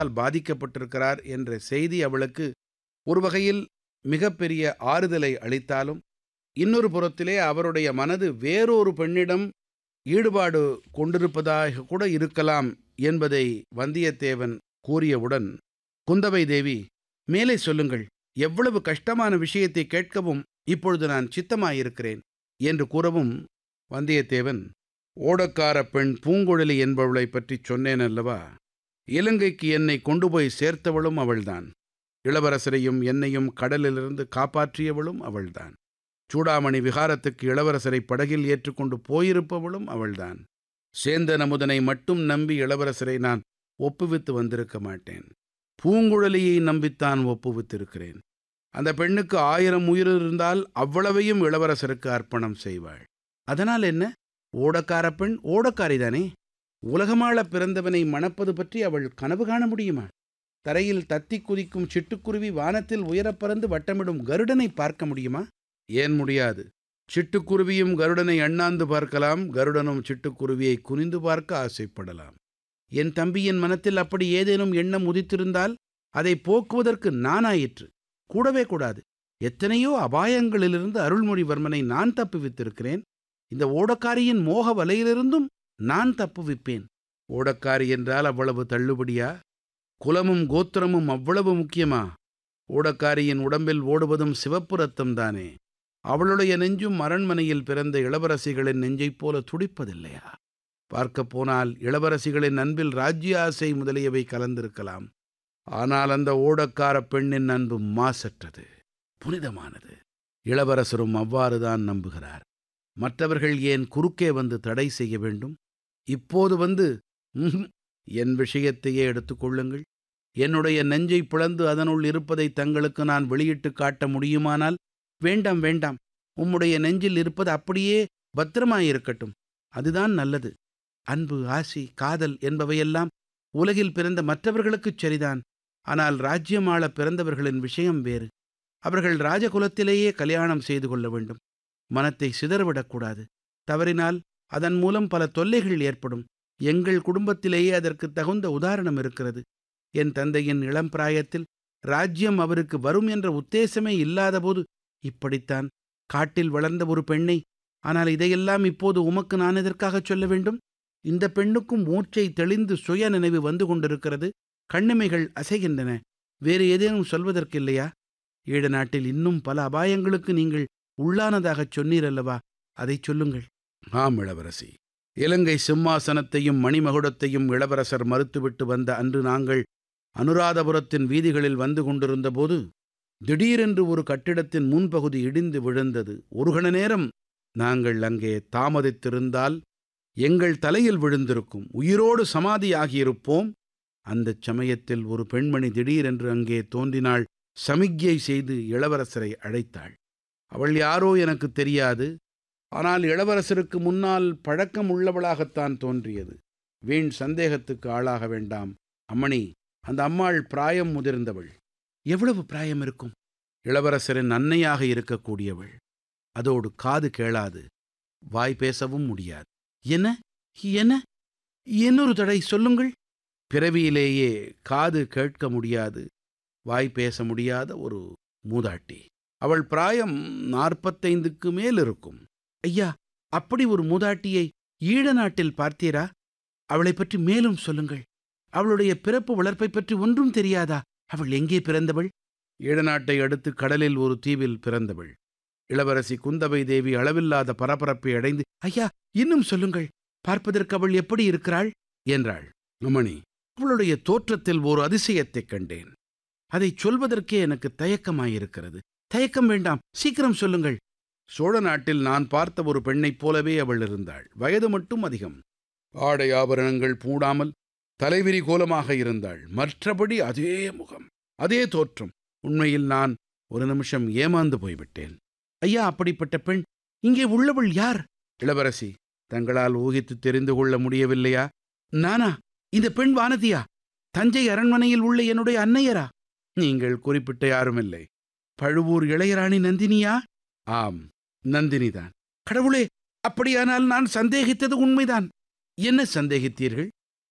பாதிக்கப்பட்டிருக்கிறார் என்ற செய்தி அவளுக்கு ஒரு வகையில் மிகப்பெரிய ஆறுதலை அளித்தாலும் இன்னொரு புறத்திலே அவருடைய மனது வேறொரு பெண்ணிடம் ஈடுபாடு கொண்டிருப்பதாக கூட இருக்கலாம் என்பதை வந்தியத்தேவன் கூறியவுடன் குந்தவை தேவி மேலே சொல்லுங்கள் எவ்வளவு கஷ்டமான விஷயத்தை கேட்கவும் இப்பொழுது நான் சித்தமாயிருக்கிறேன் என்று கூறவும் வந்தியத்தேவன் ஓடக்கார பெண் பூங்குழலி என்பவளை பற்றி சொன்னேன் அல்லவா இலங்கைக்கு என்னை கொண்டு போய் சேர்த்தவளும் அவள்தான் இளவரசரையும் என்னையும் கடலிலிருந்து காப்பாற்றியவளும் அவள்தான் சூடாமணி விகாரத்துக்கு இளவரசரை படகில் ஏற்றுக்கொண்டு போயிருப்பவளும் அவள்தான் சேந்தன் அமுதனை மட்டும் நம்பி இளவரசரை நான் ஒப்புவித்து வந்திருக்க மாட்டேன் பூங்குழலியை நம்பித்தான் ஒப்புவித்திருக்கிறேன் அந்த பெண்ணுக்கு ஆயிரம் உயிர் இருந்தால் அவ்வளவையும் இளவரசருக்கு அர்ப்பணம் செய்வாள் அதனால் என்ன ஓடக்கார பெண் ஓடக்காரிதானே உலகமாள பிறந்தவனை மணப்பது பற்றி அவள் கனவு காண முடியுமா தரையில் தத்தி குதிக்கும் சிட்டுக்குருவி வானத்தில் உயரப் பறந்து வட்டமிடும் கருடனை பார்க்க முடியுமா ஏன் முடியாது சிட்டுக்குருவியும் கருடனை அண்ணாந்து பார்க்கலாம் கருடனும் சிட்டுக்குருவியை குனிந்து பார்க்க ஆசைப்படலாம் என் தம்பியின் மனத்தில் அப்படி ஏதேனும் எண்ணம் உதித்திருந்தால் அதை போக்குவதற்கு நானாயிற்று கூடவே கூடாது எத்தனையோ அபாயங்களிலிருந்து அருள்மொழிவர்மனை நான் தப்புவித்திருக்கிறேன் இந்த ஓடக்காரியின் மோக வலையிலிருந்தும் நான் தப்புவிப்பேன் ஓடக்காரி என்றால் அவ்வளவு தள்ளுபடியா குலமும் கோத்திரமும் அவ்வளவு முக்கியமா ஓடக்காரியின் உடம்பில் ஓடுவதும் சிவப்பு ரத்தம் தானே அவளுடைய நெஞ்சும் அரண்மனையில் பிறந்த இளவரசிகளின் நெஞ்சைப் போல துடிப்பதில்லையா பார்க்கப் போனால் இளவரசிகளின் அன்பில் ராஜ்ய ஆசை முதலியவை கலந்திருக்கலாம் ஆனால் அந்த ஓடக்கார பெண்ணின் அன்பு மாசற்றது புனிதமானது இளவரசரும் அவ்வாறுதான் நம்புகிறார் மற்றவர்கள் ஏன் குறுக்கே வந்து தடை செய்ய வேண்டும் இப்போது வந்து "ம்ஹும், என் விஷயத்தையே எடுத்துக்கொள்ளுங்கள் என்னுடைய நெஞ்சை பிளந்து அதனுள் இருப்பதை தங்களுக்கு நான் வெளியிட்டு காட்ட முடியுமானால் வேண்டாம் வேண்டாம் உம்முடைய நெஞ்சில் இருப்பது அப்படியே பத்திரமாயிருக்கட்டும் அதுதான் நல்லது அன்பு ஆசி காதல் என்பவையெல்லாம் உலகில் பிறந்த மற்றவர்களுக்குச் சரிதான் ஆனால் ராஜ்யமாள பிறந்தவர்களின் விஷயம் வேறு அவர்கள் ராஜகுலத்திலேயே கல்யாணம் செய்து கொள்ள வேண்டும் மனத்தை சிதறவிடக்கூடாது தவறினால் அதன் மூலம் பல தொல்லைகள் ஏற்படும் எங்கள் குடும்பத்திலேயே அதற்கு தகுந்த உதாரணம் இருக்கிறது என் தந்தையின் இளம் பிராயத்தில் ராஜ்யம் அவருக்கு வரும் என்ற உத்தேசமே இல்லாதபோது இப்படித்தான் காட்டில் வளர்ந்த ஒரு பெண்ணை ஆனால் இதையெல்லாம் இப்போது உமக்கு நான் எதற்காகச் சொல்ல வேண்டும் இந்த பெண்ணுக்கும் மூச்சை தெளிந்து சுய நினைவு வந்து கொண்டிருக்கிறது கண்ணிமைகள் அசைகின்றன வேறு ஏதேனும் சொல்வதற்கில்லையா ஈழ நாட்டில் இன்னும் பல அபாயங்களுக்கு நீங்கள் உள்ளானதாகச் சொன்னீர் அல்லவா அதைச் சொல்லுங்கள் ஆம் இளவரசி இலங்கை சிம்மாசனத்தையும் மணிமகுடத்தையும் இளவரசர் மறுத்துவிட்டு வந்த அன்று நாங்கள் அனுராதபுரத்தின் வீதிகளில் வந்து கொண்டிருந்தபோது திடீரென்று ஒரு கட்டிடத்தின் முன்பகுதி இடிந்து விழுந்தது ஒரு கண நேரம் நாங்கள் அங்கே தாமதித்திருந்தால் எங்கள் தலையில் விழுந்திருக்கும் உயிரோடு சமாதியாகியிருப்போம் அந்தச் சமயத்தில் ஒரு பெண்மணி திடீரென்று அங்கே தோன்றினாள் சமிக்ஞை செய்து இளவரசரை அழைத்தாள் அவள் யாரோ எனக்கு தெரியாது ஆனால் இளவரசருக்கு முன்னால் பழக்கம் உள்ளவளாகத்தான் தோன்றியது வீண் சந்தேகத்துக்கு ஆளாக வேண்டாம் அம்மணி அந்த அம்மாள் பிராயம் முதிர்ந்தவள் எவ்வளவு பிராயம் இருக்கும் இளவரசரின் அன்னையாக இருக்கக்கூடியவள் அதோடு காது கேளாது வாய் பேசவும் முடியாது என்ன என்ன இன்னொரு தடை சொல்லுங்கள் பிறவியிலேயே காது கேட்க முடியாது வாய் பேச முடியாத ஒரு மூதாட்டி அவள் பிராயம் நாற்பத்தைந்துக்கு மேல் இருக்கும் ஐயா அப்படி ஒரு மூதாட்டியை ஈழ நாட்டில் பார்த்தீரா அவளைப் பற்றி மேலும் சொல்லுங்கள் அவளுடைய பிறப்பு வளர்ப்பை பற்றி ஒன்றும் தெரியாதா அவள் எங்கே பிறந்தவள் ஈழநாட்டை அடுத்து கடலில் ஒரு தீவில் பிறந்தவள் இளவரசி குந்தவை தேவி அளவில்லாத பரபரப்பை அடைந்து ஐயா இன்னும் சொல்லுங்கள் பார்ப்பதற்கு அவள் எப்படி இருக்கிறாள் என்றாள் அம்மணி அவளுடைய தோற்றத்தில் ஒரு அதிசயத்தைக் கண்டேன் அதைச் சொல்வதற்கே எனக்கு தயக்கமாயிருக்கிறது தயக்கம் வேண்டாம் சீக்கிரம் சொல்லுங்கள் சோழ நாட்டில் நான் பார்த்த ஒரு பெண்ணைப் போலவே அவள் இருந்தாள் வயது மட்டும் அதிகம் ஆடை ஆபரணங்கள் பூடாமல் தலைவிரி கோலமாக இருந்தாள் மற்றபடி அதே முகம் அதே தோற்றம் உண்மையில் நான் ஒரு நிமிஷம் ஏமாந்து போய்விட்டேன் ஐயா அப்படிப்பட்ட பெண் இங்கே உள்ளவள் யார் இளவரசி தங்களால் ஊகித்து தெரிந்து கொள்ள முடியவில்லையா நானா இந்த பெண் வானதியா தஞ்சை அரண்மனையில் உள்ள என்னுடைய அன்னையரா நீங்கள் குறிப்பிட்ட யாருமில்லை பழுவூர் இளையராணி நந்தினியா ஆம் நந்தினிதான் கடவுளே அப்படியானால் நான் சந்தேகித்தது உண்மைதான் என்ன சந்தேகித்தீர்கள்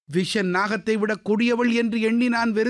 விஷ நாகத்தை விட கொடியவள் என்று எண்ணி நான் வெறுத்தேன்